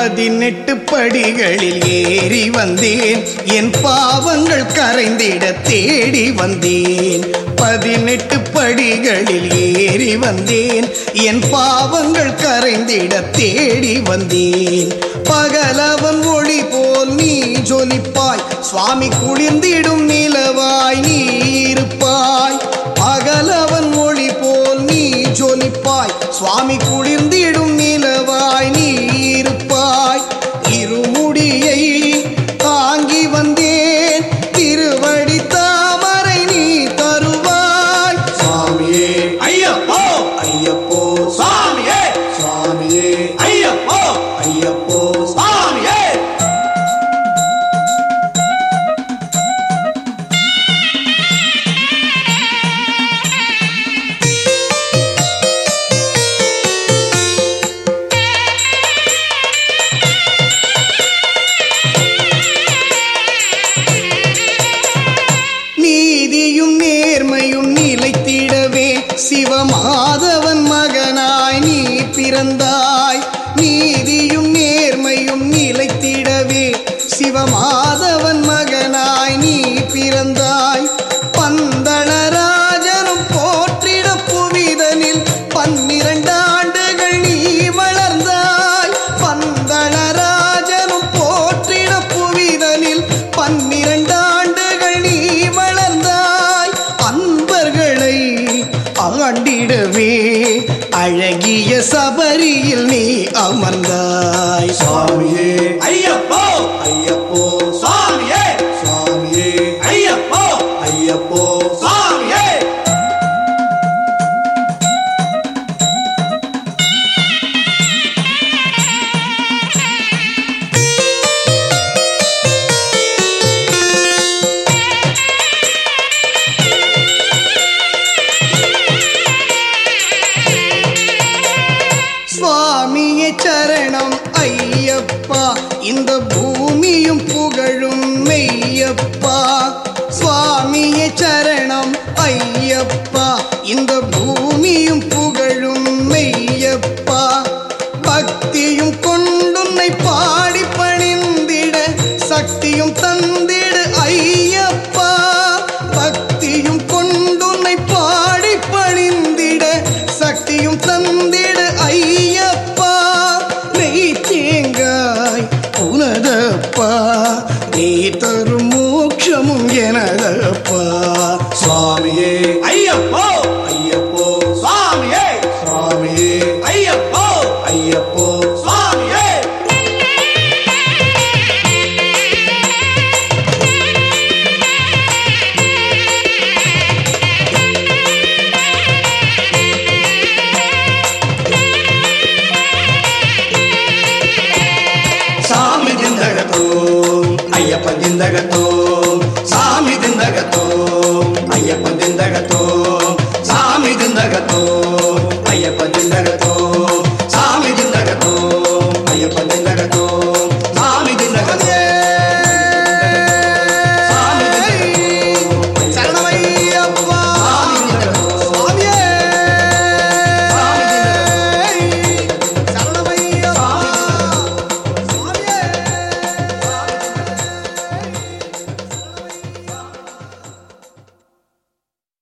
பதினெட்டு படிகளில் ஏறி வந்தேன் என் பாவங்கள் கரைந்திட தேடி வந்தேன் பதினெட்டு படிகளில் ஏறி வந்தேன் என் பாவங்கள் கரைந்திட தேடி வந்தேன் பகலவன் ஒளி போல் நீ ஜொலிப்பாய் சுவாமி குளிர்ந்திடும் நிலவாய் நீ இருப்பாய் பகலவன் ஒளி போல் நீ ஜொலிப்பாய் சுவாமி குளிர்ந்திடும் நிலவாய் நீ இருப்பாய் இருமுடியை தாங்கி வந்தேன் திருவடி தாமரை நீ தருவாய் சுவாமியே ஐயப்போ ஐயப்போ சுவாமியே சுவாமியே ஐயப்போ ஐயப்போ சுவாமியே நீதியும் நேர்மையும் நிலைத்திடவே சிவமாதவன் மகனாய் நீ பிறந்தாய் நீதியும் நேர்மையும் நிலைத்திடவே சிவமாதவன் மகனாய் நீ பிறந்தாய் பந்தளராஜனும் போற்றிட புவிதனில் பன்னிரண்டாண்டுகள் நீ வளர்ந்தாய் பந்தளராஜனும் போற்றிட புவிதனில் பன்னிரண்டாண்டுகள் நீ வளர்ந்தாய் அன்பர்களை ஆண்டிடவே அழகிய சபரியில் நீ அமர்ந்தாய் சுவாமியே ஐயப்போ ஐயப்போ சுவாமியே சுவாமியே ஐயப்போ ஐயப்போ சுவாமியே சுவாமியே சரணம் ஐயப்பா இந்த பூமியும் புகழும் மெய்யப்பா சுவாமியே சரணம் ஐயப்பா இந்த பூமியும் புகழும் மெய்யப்பா பக்தியும் கொ